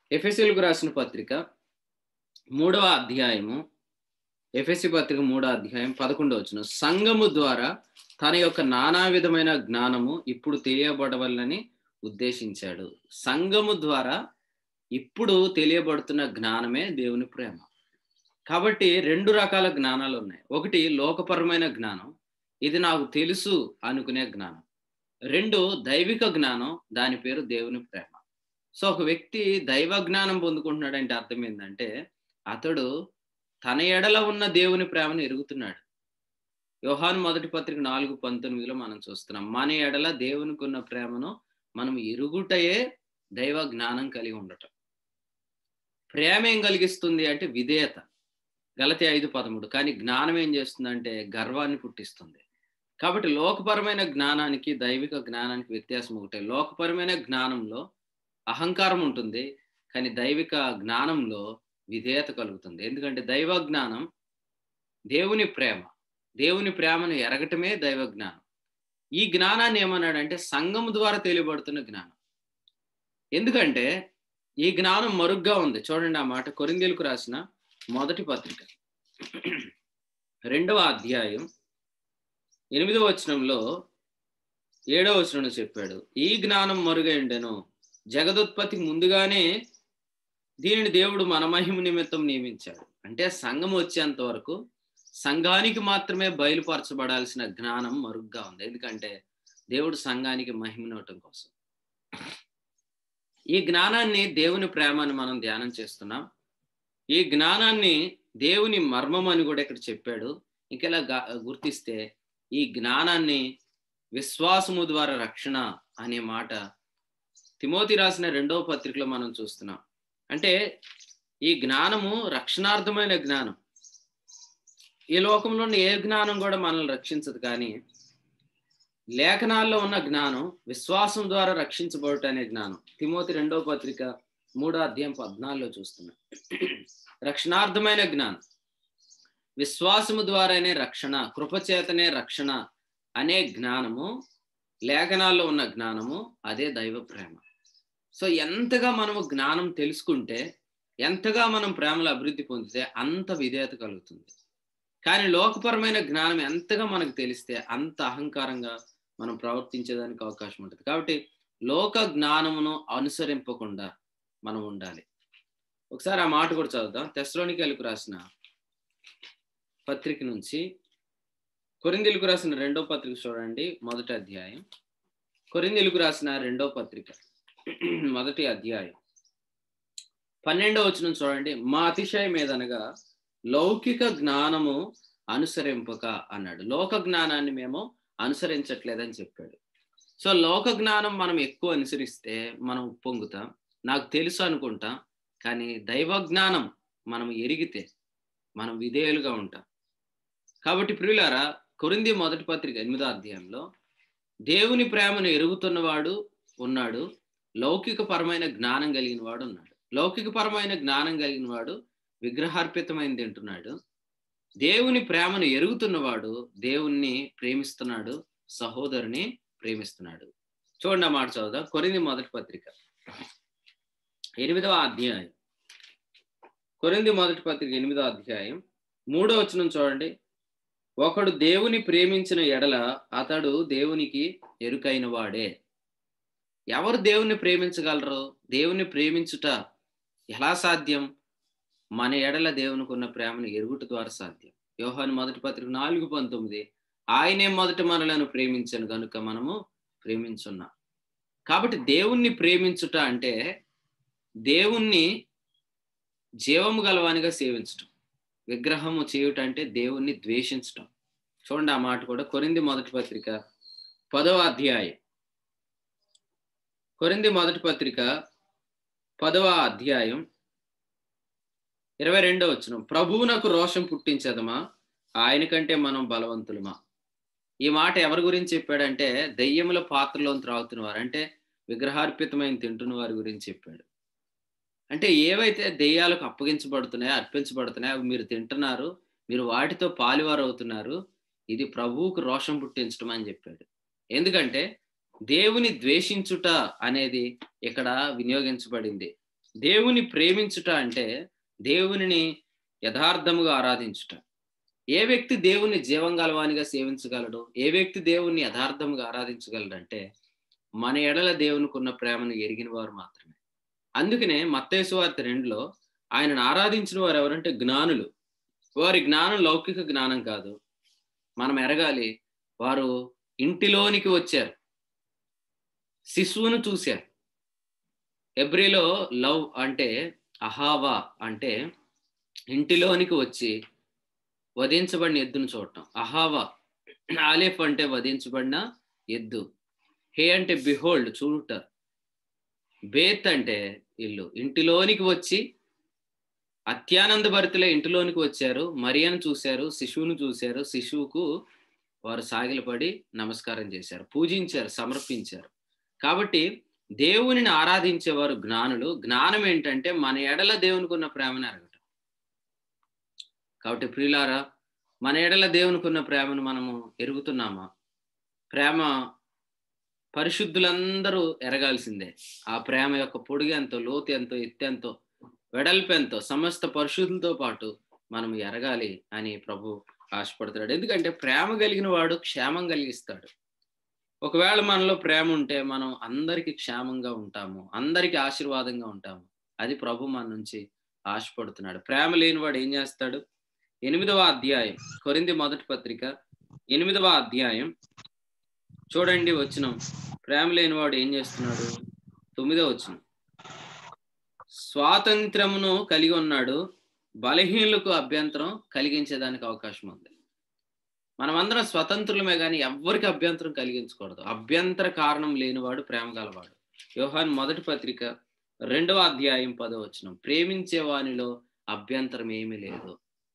ఎఫ్ఎస్సీలకు రాసిన పత్రిక మూడవ అధ్యాయము ఎఫ్ఎస్సి పత్రిక మూడవ అధ్యాయం పదకొండవ వచ్చిన సంఘము ద్వారా తన యొక్క నానా విధమైన జ్ఞానము ఇప్పుడు తెలియబడవలని ఉద్దేశించాడు సంఘము ద్వారా ఇప్పుడు తెలియబడుతున్న జ్ఞానమే దేవుని ప్రేమ కాబట్టి రెండు రకాల జ్ఞానాలు ఉన్నాయి ఒకటి లోకపరమైన జ్ఞానం ఇది నాకు తెలుసు అనుకునే జ్ఞానం రెండు దైవిక జ్ఞానం దాని పేరు దేవుని ప్రేమ సో ఒక వ్యక్తి దైవ జ్ఞానం పొందుకుంటున్నాడంటే అర్థం ఏంటంటే అతడు తన ఎడల ఉన్న దేవుని ప్రేమను ఎరుగుతున్నాడు యోహాను మొదటి పత్రిక నాలుగు పంతొమ్మిదిలో మనం చూస్తున్నాం మన ఎడల దేవునికి ఉన్న ప్రేమను మనం ఎరుగుటయే దైవ జ్ఞానం కలిగి ఉండటం ప్రేమ ఏం కలిగిస్తుంది అంటే విధేయత గలతి ఐదు పదమూడు కానీ జ్ఞానం ఏం చేస్తుందంటే గర్వాన్ని పుట్టిస్తుంది కాబట్టి లోకపరమైన జ్ఞానానికి దైవిక జ్ఞానానికి వ్యత్యాసం ఒకటే లోకపరమైన జ్ఞానంలో అహంకారం ఉంటుంది కానీ దైవిక జ్ఞానంలో విధేయత కలుగుతుంది ఎందుకంటే దైవ జ్ఞానం దేవుని ప్రేమ దేవుని ప్రేమను ఎరగటమే దైవ జ్ఞానం ఈ జ్ఞానాన్ని ఏమన్నాడంటే సంఘం ద్వారా తెలియబడుతున్న జ్ఞానం ఎందుకంటే ఈ జ్ఞానం మరుగ్గా ఉంది చూడండి ఆ మాట కొరిందేలకు రాసిన మొదటి పత్రిక రెండవ అధ్యాయం ఎనిమిదవ వచనంలో ఏడవ వచనంలో చెప్పాడు ఈ జ్ఞానం మరుగై ఉండెను జగదుత్పత్తి ముందుగానే దీనిని దేవుడు మన మహిమ నిమిత్తం నియమించాడు అంటే సంఘం వచ్చేంత వరకు సంఘానికి మాత్రమే బయలుపరచబడాల్సిన జ్ఞానం మరుగ్గా ఉంది ఎందుకంటే దేవుడు సంఘానికి మహిమనవటం కోసం ఈ జ్ఞానాన్ని దేవుని ప్రేమని మనం ధ్యానం చేస్తున్నాం ఈ జ్ఞానాన్ని దేవుని మర్మం అని కూడా ఇక్కడ చెప్పాడు ఇంకెలా గుర్తిస్తే ఈ జ్ఞానాన్ని విశ్వాసము ద్వారా రక్షణ అనే మాట తిమోతి రాసిన రెండవ పత్రికలో మనం చూస్తున్నాం అంటే ఈ జ్ఞానము రక్షణార్థమైన జ్ఞానం ఈ లోకంలో ఏ జ్ఞానం కూడా మనల్ని రక్షించదు కానీ లేఖనాల్లో ఉన్న జ్ఞానం విశ్వాసం ద్వారా రక్షించబడట అనే జ్ఞానం తిమోతి రెండవ పత్రిక మూడో అధ్యాయం పద్నాలుగులో చూస్తున్నాం రక్షణార్థమైన జ్ఞానం విశ్వాసము ద్వారానే రక్షణ కృపచేతనే రక్షణ అనే జ్ఞానము లేఖనాల్లో ఉన్న జ్ఞానము అదే దైవ ప్రేమ సో ఎంతగా మనము జ్ఞానం తెలుసుకుంటే ఎంతగా మనం ప్రేమలో అభివృద్ధి పొందితే అంత విధేయత కలుగుతుంది కానీ లోకపరమైన జ్ఞానం ఎంతగా మనకు తెలిస్తే అంత అహంకారంగా మనం ప్రవర్తించేదానికి అవకాశం ఉంటుంది కాబట్టి లోక జ్ఞానమును అనుసరింపకుండా మనం ఉండాలి ఒకసారి ఆ మాట కూడా చదువుదాం తెస్లోనికలకు రాసిన పత్రిక నుంచి కొరిందిలకు రాసిన రెండో పత్రిక చూడండి మొదటి అధ్యాయం కొరిందిలకు రాసిన రెండో పత్రిక మొదటి అధ్యాయం పన్నెండో వచ్చిన చూడండి మా అతిశయం ఏదనగా లౌకిక జ్ఞానము అనుసరింపక అన్నాడు లోక జ్ఞానాన్ని మేము అనుసరించట్లేదని చెప్పాడు సో లోక జ్ఞానం మనం ఎక్కువ అనుసరిస్తే మనం ఉప్పొంగుతాం నాకు తెలుసు అనుకుంటాం కానీ దైవ జ్ఞానం మనం ఎరిగితే మనం విధేయులుగా ఉంటాం కాబట్టి ప్రియులారా కొరింది మొదటి పత్రిక ఎనిమిదో అధ్యాయంలో దేవుని ప్రేమను ఎరుగుతున్నవాడు ఉన్నాడు లౌకిక పరమైన జ్ఞానం కలిగిన వాడు ఉన్నాడు లౌకిక పరమైన జ్ఞానం కలిగిన వాడు విగ్రహార్పితమైన తింటున్నాడు దేవుని ప్రేమను ఎరుగుతున్నవాడు దేవుణ్ణి ప్రేమిస్తున్నాడు సహోదరుని ప్రేమిస్తున్నాడు చూడండి ఆ మాట చదువుదా కొరింది మొదటి పత్రిక ఎనిమిదవ అధ్యాయం కొరింది మొదటి పత్రిక ఎనిమిదవ అధ్యాయం మూడో వచనం చూడండి ఒకడు దేవుని ప్రేమించిన ఎడల అతడు దేవునికి ఎరుకైన వాడే ఎవరు దేవుని ప్రేమించగలరు దేవుని ప్రేమించుట ఎలా సాధ్యం మన ఎడల దేవునికి ఉన్న ప్రేమను ఎరుగుట ద్వారా సాధ్యం యోహాను మొదటి పత్రిక నాలుగు పంతొమ్మిది ఆయనే మొదటి మనలను ప్రేమించను కనుక మనము ప్రేమించున్నాం కాబట్టి దేవుణ్ణి ప్రేమించుట అంటే దేవుణ్ణి జీవము గలవానిగా సేవించటం విగ్రహము చేయుట అంటే దేవుణ్ణి ద్వేషించటం చూడండి ఆ మాట కూడా కొరింది మొదటి పత్రిక పదవ అధ్యాయం కొరింది మొదటి పత్రిక పదవ అధ్యాయం ఇరవై రెండో వచ్చిన ప్రభువునకు రోషం పుట్టించదమా ఆయన కంటే మనం బలవంతులమా ఈ మాట ఎవరి గురించి చెప్పాడంటే దెయ్యముల పాత్రలో త్రాగుతున్న వారు అంటే విగ్రహార్పితమైన తింటున్న వారి గురించి చెప్పాడు అంటే ఏవైతే దెయ్యాలకు అప్పగించబడుతున్నాయో అర్పించబడుతున్నాయో అవి మీరు తింటున్నారు మీరు వాటితో పాలివారు అవుతున్నారు ఇది ప్రభువుకు రోషం పుట్టించడం అని చెప్పాడు ఎందుకంటే దేవుని ద్వేషించుట అనేది ఇక్కడ వినియోగించబడింది దేవుని ప్రేమించుట అంటే దేవునిని యథార్థముగా ఆరాధించుట ఏ వ్యక్తి దేవుణ్ణి జీవం గలవానిగా సేవించగలడు ఏ వ్యక్తి దేవుణ్ణి యథార్థముగా ఆరాధించగలడంటే మన ఎడల దేవునికి ఉన్న ప్రేమను ఎరిగిన వారు మాత్రమే అందుకనే మత్తేసు వార్త రెండులో ఆయనను ఆరాధించిన వారు ఎవరంటే జ్ఞానులు వారి జ్ఞానం లౌకిక జ్ఞానం కాదు మనం ఎరగాలి వారు ఇంటిలోనికి వచ్చారు శిశువును చూశారు ఎబ్రిలో లవ్ అంటే అహావా అంటే ఇంటిలోనికి వచ్చి వధించబడిన ఎద్దును చూడటం అహావా ఆలిఫ్ అంటే వధించబడిన ఎద్దు హే అంటే బిహోల్డ్ చూడుట బేత్ అంటే ఇల్లు ఇంటిలోనికి వచ్చి అత్యానంద భరితులే ఇంటిలోనికి వచ్చారు మరియను చూశారు శిశువును చూశారు శిశువుకు వారు సాగిలపడి నమస్కారం చేశారు పూజించారు సమర్పించారు కాబట్టి దేవునిని ఆరాధించేవారు జ్ఞానులు జ్ఞానం ఏంటంటే మన ఎడల దేవునికి ఉన్న ప్రేమను అరగటం కాబట్టి ప్రియులారా మన ఎడల దేవునికి ఉన్న ప్రేమను మనము ఎరుగుతున్నామా ప్రేమ పరిశుద్ధులందరూ ఎరగాల్సిందే ఆ ప్రేమ యొక్క పొడుగు ఎంతో లోతు ఎంతో ఎత్తెంతో వెడల్పు ఎంతో సమస్త పరిశుద్ధులతో పాటు మనం ఎరగాలి అని ప్రభు ఆశపడుతున్నాడు ఎందుకంటే ప్రేమ కలిగిన వాడు క్షేమం కలిగిస్తాడు ఒకవేళ మనలో ప్రేమ ఉంటే మనం అందరికి క్షేమంగా ఉంటాము అందరికి ఆశీర్వాదంగా ఉంటాము అది ప్రభు మన నుంచి ఆశపడుతున్నాడు ప్రేమ లేనివాడు ఏం చేస్తాడు ఎనిమిదవ అధ్యాయం కొరింది మొదటి పత్రిక ఎనిమిదవ అధ్యాయం చూడండి వచ్చిన ప్రేమ లేనివాడు ఏం చేస్తున్నాడు తొమ్మిదో వచ్చిన స్వాతంత్రమును కలిగి ఉన్నాడు బలహీనులకు అభ్యంతరం కలిగించేదానికి అవకాశం ఉంది మనమందరం స్వతంత్రులమే కానీ ఎవ్వరికి అభ్యంతరం కలిగించకూడదు అభ్యంతర కారణం లేనివాడు ప్రేమ గలవాడు యోహాన్ మొదటి పత్రిక రెండవ అధ్యాయం పదో వచ్చిన ప్రేమించే వానిలో అభ్యంతరం ఏమీ లేదు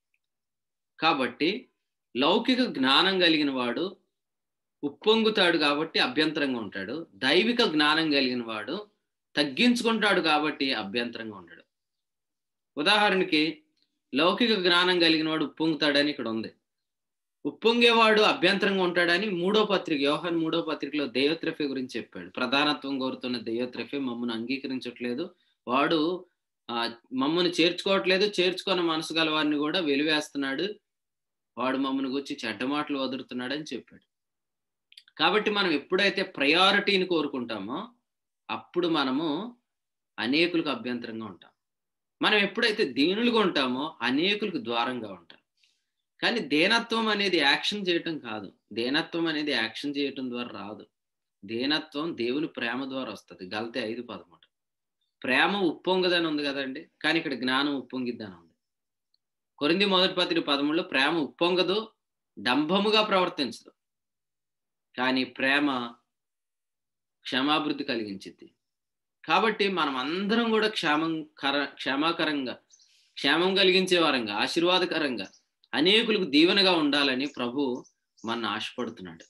కాబట్టి లౌకిక జ్ఞానం కలిగిన వాడు ఉప్పొంగుతాడు కాబట్టి అభ్యంతరంగా ఉంటాడు దైవిక జ్ఞానం కలిగిన వాడు తగ్గించుకుంటాడు కాబట్టి అభ్యంతరంగా ఉంటాడు ఉదాహరణకి లౌకిక జ్ఞానం కలిగిన వాడు ఉప్పొంగుతాడని ఇక్కడ ఉంది ఉప్పొంగేవాడు అభ్యంతరంగా ఉంటాడని మూడో పత్రిక యోహన్ మూడో పత్రికలో దైవత్రఫే గురించి చెప్పాడు ప్రధానత్వం కోరుతున్న దైవత్రఫే మమ్మల్ని అంగీకరించట్లేదు వాడు ఆ మమ్మల్ని చేర్చుకోవట్లేదు చేర్చుకున్న మనసు గల వారిని కూడా వెలివేస్తున్నాడు వాడు మమ్మల్ని గురించి చెడ్డ మాటలు వదులుతున్నాడని చెప్పాడు కాబట్టి మనం ఎప్పుడైతే ప్రయారిటీని కోరుకుంటామో అప్పుడు మనము అనేకులకు అభ్యంతరంగా ఉంటాం మనం ఎప్పుడైతే దీనులుగా ఉంటామో అనేకులకు ద్వారంగా ఉంటాం కానీ దేనత్వం అనేది యాక్షన్ చేయటం కాదు దేనత్వం అనేది యాక్షన్ చేయటం ద్వారా రాదు దేనత్వం దేవుని ప్రేమ ద్వారా వస్తుంది గలతే ఐదు పదమూడు ప్రేమ ఉప్పొంగదని ఉంది కదండి కానీ ఇక్కడ జ్ఞానం ఉప్పొంగిద్దని ఉంది కొరింది మొదటి పత్రిక పదమూడులో ప్రేమ ఉప్పొంగదు డంభముగా ప్రవర్తించదు కానీ ప్రేమ క్షమాభివృద్ధి కలిగించింది కాబట్టి మనం అందరం కూడా క్షేమం కర క్షేమాకరంగా క్షేమం కలిగించే వారంగా ఆశీర్వాదకరంగా అనేకులకు దీవెనగా ఉండాలని ప్రభు మన ఆశపడుతున్నాడు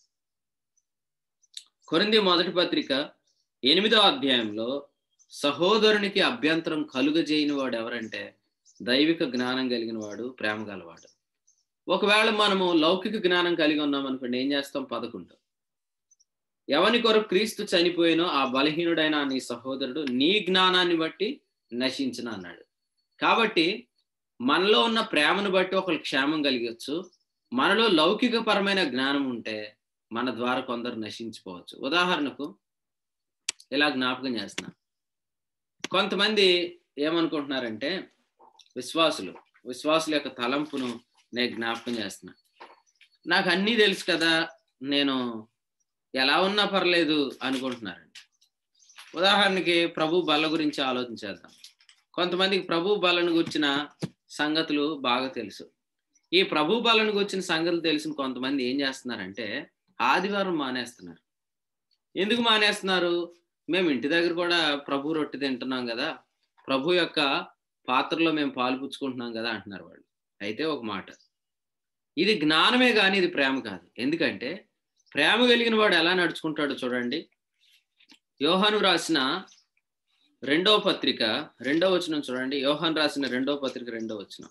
కొరింది మొదటి పత్రిక ఎనిమిదో అధ్యాయంలో సహోదరునికి అభ్యంతరం కలుగజేయని వాడు ఎవరంటే దైవిక జ్ఞానం కలిగిన వాడు ప్రేమ గలవాడు ఒకవేళ మనము లౌకిక జ్ఞానం కలిగి ఉన్నాం అనుకోండి ఏం చేస్తాం పదకొండు ఎవని కొరకు క్రీస్తు చనిపోయినో ఆ బలహీనుడైన నీ సహోదరుడు నీ జ్ఞానాన్ని బట్టి నశించిన అన్నాడు కాబట్టి మనలో ఉన్న ప్రేమను బట్టి ఒకరు క్షేమం కలిగచ్చు మనలో లౌకిక పరమైన జ్ఞానం ఉంటే మన ద్వారా కొందరు నశించిపోవచ్చు ఉదాహరణకు ఇలా జ్ఞాపకం చేస్తున్నా కొంతమంది ఏమనుకుంటున్నారంటే విశ్వాసులు విశ్వాసుల యొక్క తలంపును నేను జ్ఞాపకం చేస్తున్నా నాకు అన్నీ తెలుసు కదా నేను ఎలా ఉన్నా పర్లేదు అనుకుంటున్నారండి ఉదాహరణకి ప్రభు బల గురించి ఆలోచించేద్దాం కొంతమందికి ప్రభు బలను గురించిన సంగతులు బాగా తెలుసు ఈ ప్రభు బలను గురించిన సంగతులు తెలిసిన కొంతమంది ఏం చేస్తున్నారంటే ఆదివారం మానేస్తున్నారు ఎందుకు మానేస్తున్నారు మేము ఇంటి దగ్గర కూడా ప్రభు రొట్టె తింటున్నాం కదా ప్రభు యొక్క పాత్రలో మేము పాలు పుచ్చుకుంటున్నాం కదా అంటున్నారు వాళ్ళు అయితే ఒక మాట ఇది జ్ఞానమే కానీ ఇది ప్రేమ కాదు ఎందుకంటే ప్రేమ కలిగిన వాడు ఎలా నడుచుకుంటాడో చూడండి యోహాను రాసిన రెండవ పత్రిక రెండవ వచనం చూడండి యోహాన్ రాసిన రెండవ పత్రిక రెండవ వచనం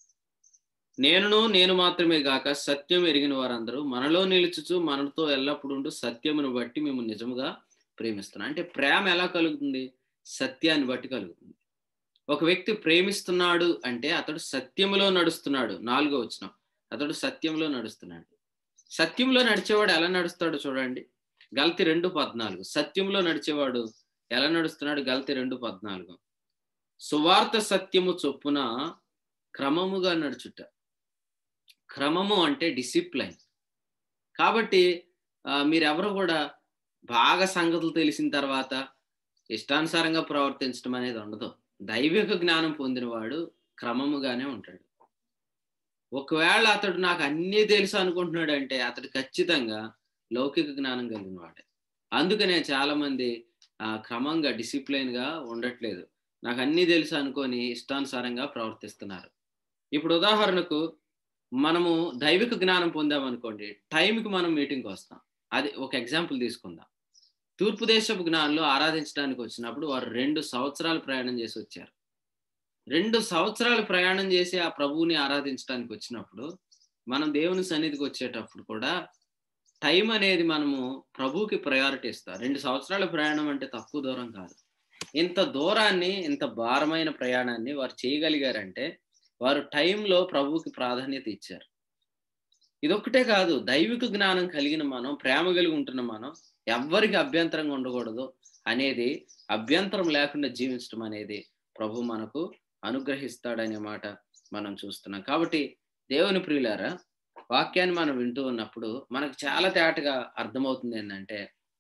నేనును నేను మాత్రమే గాక సత్యం ఎరిగిన వారందరూ మనలో నిలుచుచు మనతో ఎల్లప్పుడూ సత్యమును బట్టి మేము నిజముగా ప్రేమిస్తున్నాం అంటే ప్రేమ ఎలా కలుగుతుంది సత్యాన్ని బట్టి కలుగుతుంది ఒక వ్యక్తి ప్రేమిస్తున్నాడు అంటే అతడు సత్యములో నడుస్తున్నాడు నాలుగో వచ్చిన అతడు సత్యంలో నడుస్తున్నాడు సత్యంలో నడిచేవాడు ఎలా నడుస్తాడో చూడండి గల్తి రెండు పద్నాలుగు సత్యంలో నడిచేవాడు ఎలా నడుస్తున్నాడు గల్తి రెండు పద్నాలుగు సువార్త సత్యము చొప్పున క్రమముగా నడుచుట క్రమము అంటే డిసిప్లైన్ కాబట్టి మీరెవరు కూడా బాగా సంగతులు తెలిసిన తర్వాత ఇష్టానుసారంగా ప్రవర్తించడం అనేది ఉండదు దైవిక జ్ఞానం పొందినవాడు క్రమముగానే ఉంటాడు ఒకవేళ అతడు నాకు అన్నీ తెలుసు అనుకుంటున్నాడు అంటే అతడు ఖచ్చితంగా లౌకిక జ్ఞానం కలిగిన వాడే అందుకనే చాలా మంది క్రమంగా డిసిప్లైన్ గా ఉండట్లేదు నాకు అన్నీ తెలుసు అనుకొని ఇష్టానుసారంగా ప్రవర్తిస్తున్నారు ఇప్పుడు ఉదాహరణకు మనము దైవిక జ్ఞానం పొందామనుకోండి టైంకి మనం మీటింగ్కి వస్తాం అది ఒక ఎగ్జాంపుల్ తీసుకుందాం తూర్పు దేశపు జ్ఞానంలో ఆరాధించడానికి వచ్చినప్పుడు వారు రెండు సంవత్సరాలు ప్రయాణం చేసి వచ్చారు రెండు సంవత్సరాలు ప్రయాణం చేసి ఆ ప్రభువుని ఆరాధించడానికి వచ్చినప్పుడు మనం దేవుని సన్నిధికి వచ్చేటప్పుడు కూడా టైం అనేది మనము ప్రభువుకి ప్రయారిటీ ఇస్తాం రెండు సంవత్సరాల ప్రయాణం అంటే తక్కువ దూరం కాదు ఇంత దూరాన్ని ఇంత భారమైన ప్రయాణాన్ని వారు చేయగలిగారంటే వారు టైంలో ప్రభువుకి ప్రాధాన్యత ఇచ్చారు ఇదొక్కటే కాదు దైవిక జ్ఞానం కలిగిన మనం ప్రేమ కలిగి ఉంటున్న మనం ఎవ్వరికి అభ్యంతరంగా ఉండకూడదు అనేది అభ్యంతరం లేకుండా జీవించడం అనేది ప్రభు మనకు అనుగ్రహిస్తాడనే మాట మనం చూస్తున్నాం కాబట్టి దేవుని ప్రియులారా వాక్యాన్ని మనం వింటూ ఉన్నప్పుడు మనకు చాలా తేటగా అర్థమవుతుంది ఏంటంటే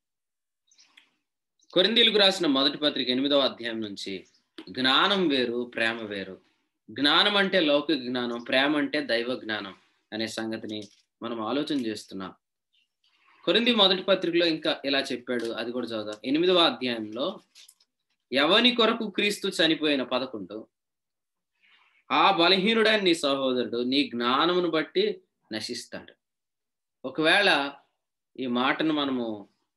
కొరిందీలకు రాసిన మొదటి పత్రిక ఎనిమిదవ అధ్యాయం నుంచి జ్ఞానం వేరు ప్రేమ వేరు జ్ఞానం అంటే లౌకిక జ్ఞానం ప్రేమ అంటే దైవ జ్ఞానం అనే సంగతిని మనం ఆలోచన చేస్తున్నాం కొరింది మొదటి పత్రికలో ఇంకా ఇలా చెప్పాడు అది కూడా చదువుదాం ఎనిమిదవ అధ్యాయంలో ఎవని కొరకు క్రీస్తు చనిపోయిన పదకొండు ఆ బలహీనుడైన నీ సహోదరుడు నీ జ్ఞానమును బట్టి నశిస్తాడు ఒకవేళ ఈ మాటను మనము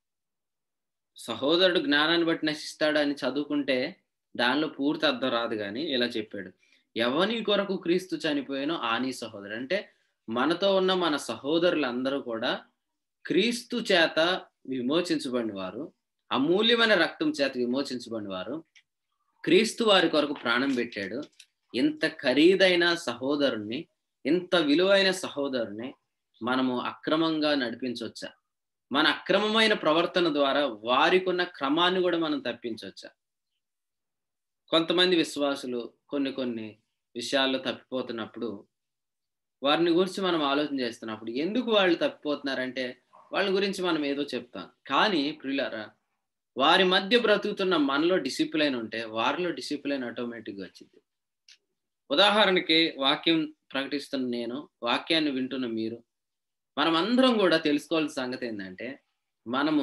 సహోదరుడు జ్ఞానాన్ని బట్టి నశిస్తాడు అని చదువుకుంటే దానిలో పూర్తి అర్థం రాదు కానీ ఇలా చెప్పాడు ఎవని కొరకు క్రీస్తు చనిపోయానో ఆ నీ సహోదరుడు అంటే మనతో ఉన్న మన సహోదరులందరూ కూడా క్రీస్తు చేత విమోచించబడిన వారు అమూల్యమైన రక్తం చేత విమోచించబడిన వారు క్రీస్తు వారి కొరకు ప్రాణం పెట్టాడు ఇంత ఖరీదైన సహోదరుణ్ణి ఇంత విలువైన సహోదరుని మనము అక్రమంగా నడిపించవచ్చా మన అక్రమమైన ప్రవర్తన ద్వారా వారికి ఉన్న క్రమాన్ని కూడా మనం తప్పించవచ్చా కొంతమంది విశ్వాసులు కొన్ని కొన్ని విషయాల్లో తప్పిపోతున్నప్పుడు వారిని గురించి మనం ఆలోచన చేస్తున్నప్పుడు ఎందుకు వాళ్ళు తప్పిపోతున్నారంటే వాళ్ళ గురించి మనం ఏదో చెప్తాం కానీ ప్రియులారా వారి మధ్య బ్రతుకుతున్న మనలో డిసిప్లైన్ ఉంటే వారిలో డిసిప్లైన్ ఆటోమేటిక్గా వచ్చింది ఉదాహరణకి వాక్యం ప్రకటిస్తున్న నేను వాక్యాన్ని వింటున్న మీరు మనం అందరం కూడా తెలుసుకోవాల్సిన సంగతి ఏంటంటే మనము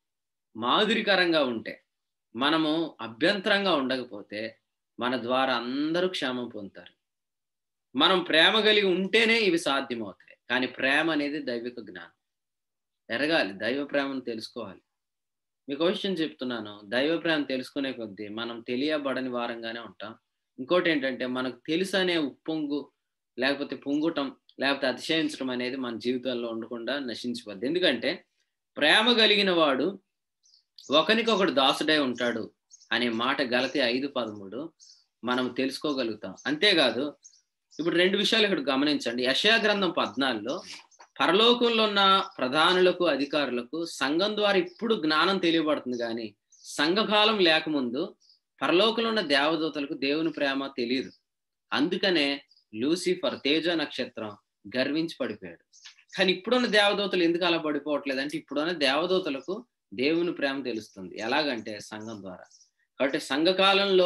మాదిరికరంగా ఉంటే మనము అభ్యంతరంగా ఉండకపోతే మన ద్వారా అందరూ క్షేమం పొందుతారు మనం ప్రేమ కలిగి ఉంటేనే ఇవి సాధ్యమవుతాయి కానీ ప్రేమ అనేది దైవిక జ్ఞానం ఎరగాలి దైవ ప్రేమను తెలుసుకోవాలి మీకు విషయం చెప్తున్నాను దైవ ప్రేమ తెలుసుకునే కొద్దీ మనం తెలియబడని వారంగానే ఉంటాం ఇంకోటి ఏంటంటే మనకు తెలుసు అనే ఉప్పొంగు లేకపోతే పొంగుటం లేకపోతే అతిశయించడం అనేది మన జీవితాల్లో ఉండకుండా నశించిపోద్ది ఎందుకంటే ప్రేమ కలిగిన వాడు ఒకరికొకడు దాసుడై ఉంటాడు అనే మాట గలతి ఐదు పదమూడు మనం తెలుసుకోగలుగుతాం అంతేకాదు ఇప్పుడు రెండు విషయాలు ఇక్కడ గమనించండి యశా గ్రంథం పద్నాలుగులో పరలోకంలో ఉన్న ప్రధానులకు అధికారులకు సంఘం ద్వారా ఇప్పుడు జ్ఞానం తెలియబడుతుంది కానీ సంఘకాలం లేకముందు పరలోకంలో ఉన్న దేవదూతలకు దేవుని ప్రేమ తెలియదు అందుకనే లూసిఫర్ తేజ నక్షత్రం గర్వించి పడిపోయాడు కానీ ఇప్పుడున్న దేవదూతలు ఎందుకు అలా పడిపోవట్లేదు అంటే ఇప్పుడున్న దేవదూతలకు దేవుని ప్రేమ తెలుస్తుంది ఎలాగంటే సంఘం ద్వారా కాబట్టి సంఘకాలంలో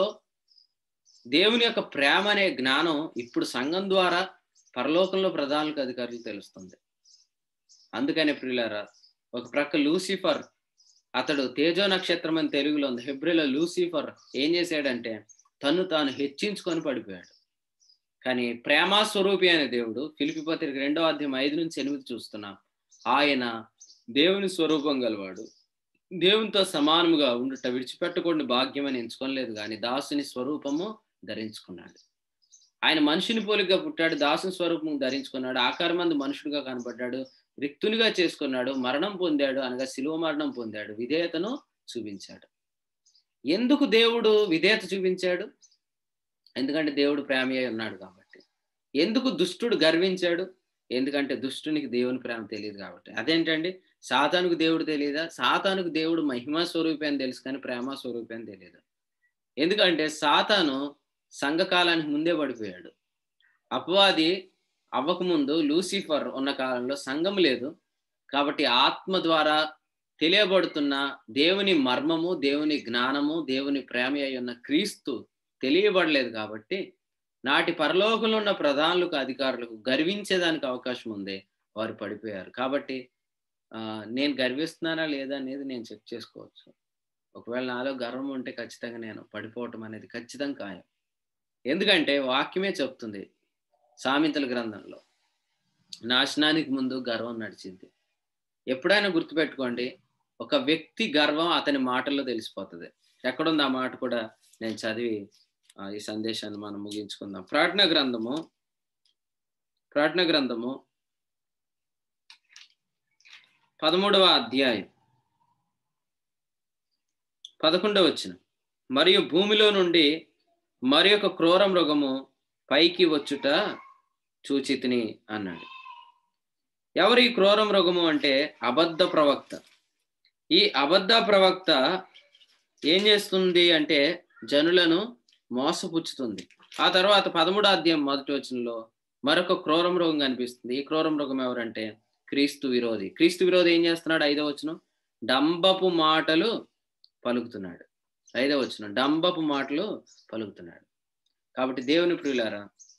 దేవుని యొక్క ప్రేమ అనే జ్ఞానం ఇప్పుడు సంఘం ద్వారా పరలోకంలో ప్రధానులకు అధికారులు తెలుస్తుంది అందుకనే ప్రియులారా ఒక ప్రక్క లూసిఫర్ అతడు తేజో నక్షత్రం అని తెలుగులో ఉంది హెబ్రిలో లూసిఫర్ ఏం చేశాడంటే తను తాను హెచ్చించుకొని పడిపోయాడు కానీ ప్రేమా స్వరూపి అనే దేవుడు ఫిలిపి పత్రిక రెండో అధ్యాయం ఐదు నుంచి ఎనిమిది చూస్తున్నాం ఆయన దేవుని స్వరూపం గలవాడు దేవునితో సమానముగా ఉండుట విడిచిపెట్టకుండా భాగ్యం అని ఎంచుకోలేదు కానీ దాసుని స్వరూపము ధరించుకున్నాడు ఆయన మనిషిని పోలిగా పుట్టాడు దాసుని స్వరూపం ధరించుకున్నాడు ఆకారమందు మనుషుడిగా కనబడ్డాడు రిక్తునిగా చేసుకున్నాడు మరణం పొందాడు అనగా శిలువ మరణం పొందాడు విధేయతను చూపించాడు ఎందుకు దేవుడు విధేయత చూపించాడు ఎందుకంటే దేవుడు ప్రేమ అయి ఉన్నాడు కాబట్టి ఎందుకు దుష్టుడు గర్వించాడు ఎందుకంటే దుష్టునికి దేవుని ప్రేమ తెలియదు కాబట్టి అదేంటండి సాతానుకు దేవుడు తెలియదా సాతానుకు దేవుడు మహిమా స్వరూపి అని తెలుసు కానీ ప్రేమ స్వరూపి అని తెలియదు ఎందుకంటే సాతాను సంఘకాలానికి ముందే పడిపోయాడు అపవాది అవ్వకముందు లూసిఫర్ ఉన్న కాలంలో సంఘం లేదు కాబట్టి ఆత్మ ద్వారా తెలియబడుతున్న దేవుని మర్మము దేవుని జ్ఞానము దేవుని ప్రేమ అయి ఉన్న క్రీస్తు తెలియబడలేదు కాబట్టి నాటి పరలోకంలో ఉన్న ప్రధానులకు అధికారులకు గర్వించేదానికి అవకాశం ఉంది వారు పడిపోయారు కాబట్టి నేను గర్విస్తున్నానా లేదా అనేది నేను చెక్ చేసుకోవచ్చు ఒకవేళ నాలో గర్వం ఉంటే ఖచ్చితంగా నేను పడిపోవటం అనేది ఖచ్చితంగా ఖాయం ఎందుకంటే వాక్యమే చెప్తుంది సామెతల గ్రంథంలో నాశనానికి ముందు గర్వం నడిచింది ఎప్పుడైనా గుర్తుపెట్టుకోండి ఒక వ్యక్తి గర్వం అతని మాటల్లో తెలిసిపోతుంది ఎక్కడుంది ఆ మాట కూడా నేను చదివి ఈ సందేశాన్ని మనం ముగించుకుందాం ప్రార్థన గ్రంథము ప్రార్థన గ్రంథము పదమూడవ అధ్యాయం పదకొండవ వచ్చిన మరియు భూమిలో నుండి మరి ఒక క్రూర మృగము పైకి వచ్చుట చూచితిని అన్నాడు ఎవరి క్రూర మృగము అంటే అబద్ధ ప్రవక్త ఈ అబద్ధ ప్రవక్త ఏం చేస్తుంది అంటే జనులను మోసపుచ్చుతుంది ఆ తర్వాత పదమూడో అధ్యాయం మొదటి వచనంలో మరొక క్రూర మృగం కనిపిస్తుంది ఈ క్రూర మృగం ఎవరంటే క్రీస్తు విరోధి క్రీస్తు విరోధి ఏం చేస్తున్నాడు ఐదో వచనం డంబపు మాటలు పలుకుతున్నాడు ఐదో వచనం డంబపు మాటలు పలుకుతున్నాడు కాబట్టి దేవుని ప్రియులారా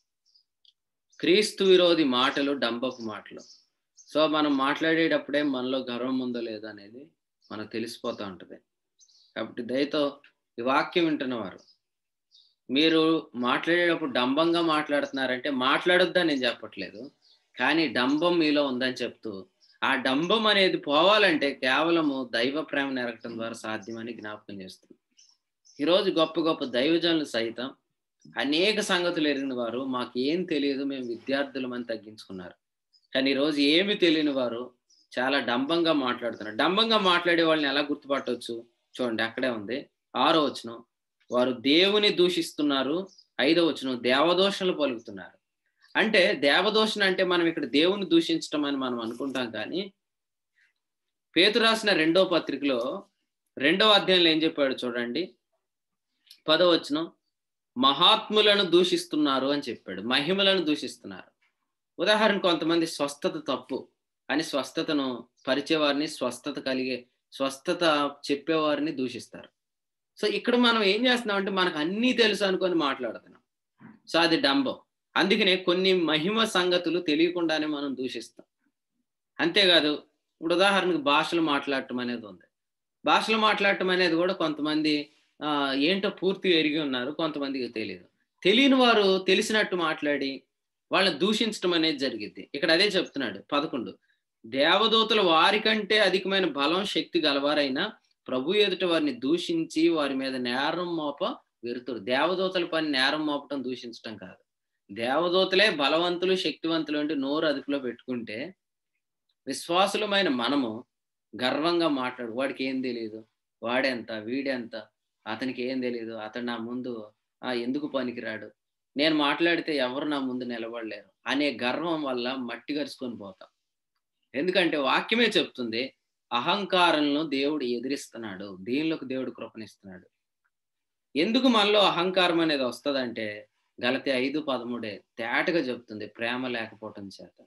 క్రీస్తు విరోధి మాటలు డంబపు మాటలు సో మనం మాట్లాడేటప్పుడే మనలో గర్వం ఉందో లేదో అనేది మనకు తెలిసిపోతూ ఉంటుంది కాబట్టి దయతో ఈ వాక్యం వింటున్న వారు మీరు మాట్లాడేటప్పుడు డంబంగా మాట్లాడుతున్నారంటే మాట్లాడొద్దని నేను చెప్పట్లేదు కానీ డంబం మీలో ఉందని చెప్తూ ఆ డంబం అనేది పోవాలంటే కేవలము దైవ ప్రేమ నెరగటం ద్వారా సాధ్యమని జ్ఞాపకం చేస్తుంది ఈరోజు గొప్ప గొప్ప దైవజనులు సైతం అనేక సంగతులు ఎరిగిన వారు మాకు ఏం తెలియదు మేము విద్యార్థులమని తగ్గించుకున్నారు కానీ ఈరోజు ఏమి తెలియని వారు చాలా డంబంగా మాట్లాడుతున్నారు డంబంగా మాట్లాడే వాళ్ళని ఎలా గుర్తుపట్టవచ్చు చూడండి అక్కడే ఉంది ఆరో వచనం వారు దేవుని దూషిస్తున్నారు ఐదో వచనం దేవదోషణలు పలుకుతున్నారు అంటే దేవదోషణ అంటే మనం ఇక్కడ దేవుని దూషించడం అని మనం అనుకుంటాం కానీ పేతు రాసిన రెండో పత్రికలో రెండవ అధ్యాయంలో ఏం చెప్పాడు చూడండి పదవచనం మహాత్ములను దూషిస్తున్నారు అని చెప్పాడు మహిమలను దూషిస్తున్నారు ఉదాహరణ కొంతమంది స్వస్థత తప్పు అని స్వస్థతను పరిచేవారిని స్వస్థత కలిగే స్వస్థత చెప్పేవారిని దూషిస్తారు సో ఇక్కడ మనం ఏం చేస్తున్నాం అంటే మనకు అన్నీ తెలుసు అనుకొని మాట్లాడుతున్నాం సో అది డంబం అందుకనే కొన్ని మహిమ సంగతులు తెలియకుండానే మనం దూషిస్తాం అంతేకాదు ఇప్పుడు ఉదాహరణకు భాషలు మాట్లాడటం అనేది ఉంది భాషలు మాట్లాడటం అనేది కూడా కొంతమంది ఏంటో పూర్తిగా ఎరిగి ఉన్నారు కొంతమందికి తెలియదు తెలియని వారు తెలిసినట్టు మాట్లాడి వాళ్ళని దూషించడం అనేది జరిగింది ఇక్కడ అదే చెప్తున్నాడు పదకొండు దేవదూతలు వారికంటే అధికమైన బలం శక్తి గలవారైనా ప్రభు ఎదుట వారిని దూషించి వారి మీద నేరం మోప వెరుతురు దేవదూతల పని నేరం మోపటం దూషించడం కాదు దేవదూతలే బలవంతులు శక్తివంతులు అంటే నోరు అదుపులో పెట్టుకుంటే విశ్వాసులమైన మనము గర్వంగా మాట్లాడు వాడికి ఏం తెలియదు వాడెంత వీడెంత అతనికి ఏం తెలియదు అతను నా ముందు ఆ ఎందుకు పనికిరాడు నేను మాట్లాడితే ఎవరు నా ముందు నిలబడలేరు అనే గర్వం వల్ల మట్టి గరుచుకొని పోతాం ఎందుకంటే వాక్యమే చెప్తుంది అహంకారంలో దేవుడు ఎదిరిస్తున్నాడు దీనిలోకి దేవుడు కృపణిస్తున్నాడు ఎందుకు మనలో అహంకారం అనేది వస్తుందంటే గలతి ఐదు పదమూడే తేటగా చెప్తుంది ప్రేమ లేకపోవటం చేత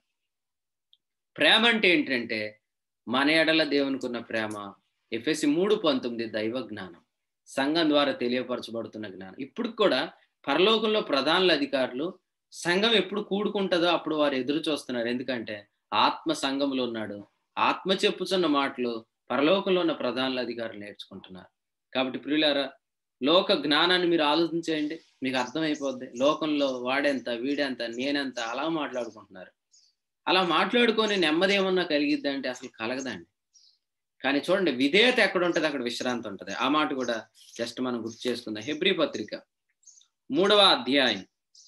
ప్రేమ అంటే ఏంటంటే మన ఎడల దేవునికి ఉన్న ప్రేమ ఎఫ్ఎసి మూడు పంతొమ్మిది దైవ జ్ఞానం సంఘం ద్వారా తెలియపరచబడుతున్న జ్ఞానం ఇప్పుడు కూడా పరలోకంలో ప్రధానుల అధికారులు సంఘం ఎప్పుడు కూడుకుంటుందో అప్పుడు వారు ఎదురు చూస్తున్నారు ఎందుకంటే ఆత్మ సంఘంలో ఉన్నాడు ఆత్మ చెప్పుచున్న మాటలు పరలోకంలో ఉన్న ప్రధానుల అధికారులు నేర్చుకుంటున్నారు కాబట్టి ప్రియులారా లోక జ్ఞానాన్ని మీరు ఆలోచించేయండి మీకు అర్థమైపోద్ది లోకంలో వాడెంత వీడెంత నేనెంత అలా మాట్లాడుకుంటున్నారు అలా మాట్లాడుకొని నెమ్మది ఏమన్నా కలిగిద్దంటే అసలు కలగదండి కానీ చూడండి విధేయత ఎక్కడ ఉంటుంది అక్కడ విశ్రాంతి ఉంటుంది ఆ మాట కూడా జస్ట్ మనం గుర్తు చేసుకుందాం హెబ్రి పత్రిక మూడవ అధ్యాయం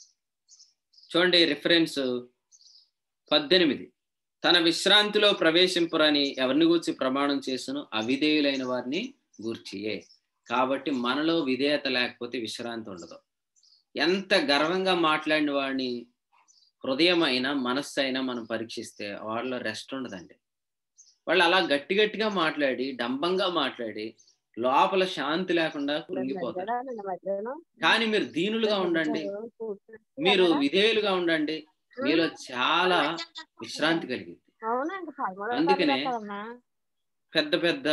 చూడండి రిఫరెన్స్ పద్దెనిమిది తన విశ్రాంతిలో ప్రవేశింపురని ఎవరిని గూర్చి ప్రమాణం చేసును అవిధేయులైన వారిని గూర్చియే కాబట్టి మనలో విధేయత లేకపోతే విశ్రాంతి ఉండదు ఎంత గర్వంగా మాట్లాడిన వాడిని హృదయం అయినా మనస్సు అయినా మనం పరీక్షిస్తే వాళ్ళలో రెస్ట్ ఉండదండి వాళ్ళు అలా గట్టి గట్టిగా మాట్లాడి డంబంగా మాట్లాడి లోపల శాంతి లేకుండా కృంగిపోతారు కానీ మీరు దీనులుగా ఉండండి మీరు విధేయులుగా ఉండండి మీలో చాలా విశ్రాంతి కలిగింది అందుకనే పెద్ద పెద్ద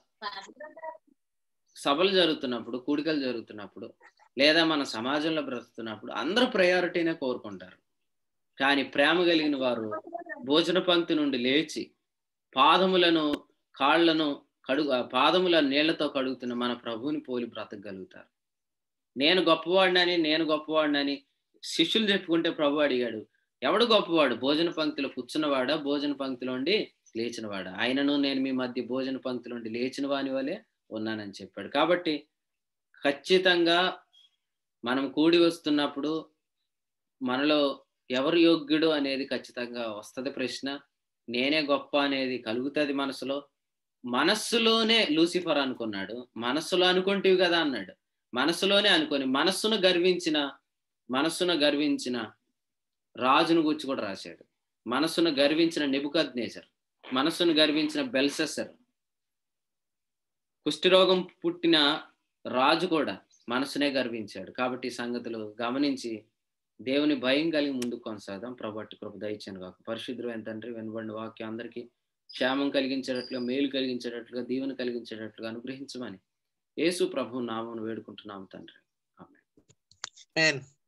సభలు జరుగుతున్నప్పుడు కూడికలు జరుగుతున్నప్పుడు లేదా మన సమాజంలో బ్రతుకుతున్నప్పుడు అందరూ ప్రయారిటీనే కోరుకుంటారు కానీ ప్రేమ కలిగిన వారు భోజన పంక్తి నుండి లేచి పాదములను కాళ్లను కడుగు పాదముల నీళ్లతో కడుగుతున్న మన ప్రభువుని పోలి బ్రతకగలుగుతారు నేను గొప్పవాడినని నేను గొప్పవాడినని శిష్యులు చెప్పుకుంటే ప్రభు అడిగాడు ఎవడు గొప్పవాడు భోజన పంక్తిలో కూర్చున్నవాడా భోజన పంక్తిలోండి లేచినవాడా ఆయనను నేను మీ మధ్య భోజన పంక్తిలోండి లేచిన వాని వలె ఉన్నానని చెప్పాడు కాబట్టి ఖచ్చితంగా మనం కూడి వస్తున్నప్పుడు మనలో ఎవరు యోగ్యుడు అనేది ఖచ్చితంగా వస్తుంది ప్రశ్న నేనే గొప్ప అనేది కలుగుతుంది మనసులో మనస్సులోనే లూసిఫర్ అనుకున్నాడు మనస్సులో అనుకుంటేవి కదా అన్నాడు మనస్సులోనే అనుకొని మనస్సును గర్వించిన మనస్సును గర్వించిన రాజును గురించి కూడా రాశాడు మనస్సును గర్వించిన నెబుకద్ నేచర్ మనస్సును గర్వించిన బెల్సెసర్ కుష్ఠరోగం పుట్టిన రాజు కూడా మనసునే గర్వించాడు కాబట్టి ఈ సంగతులు గమనించి దేవుని భయం కలిగి ముందుకు కొనసాగదాం ప్రభట్టి కృప దయచాను కాక పరిశుద్ధమైన తండ్రి వెనుబడిన వాక్యం అందరికీ క్షేమం కలిగించేటట్లుగా మేలు కలిగించేటట్లుగా దీవెన కలిగించేటట్లుగా అనుగ్రహించమని యేసు ప్రభు నామను వేడుకుంటున్నాము తండ్రి Amen.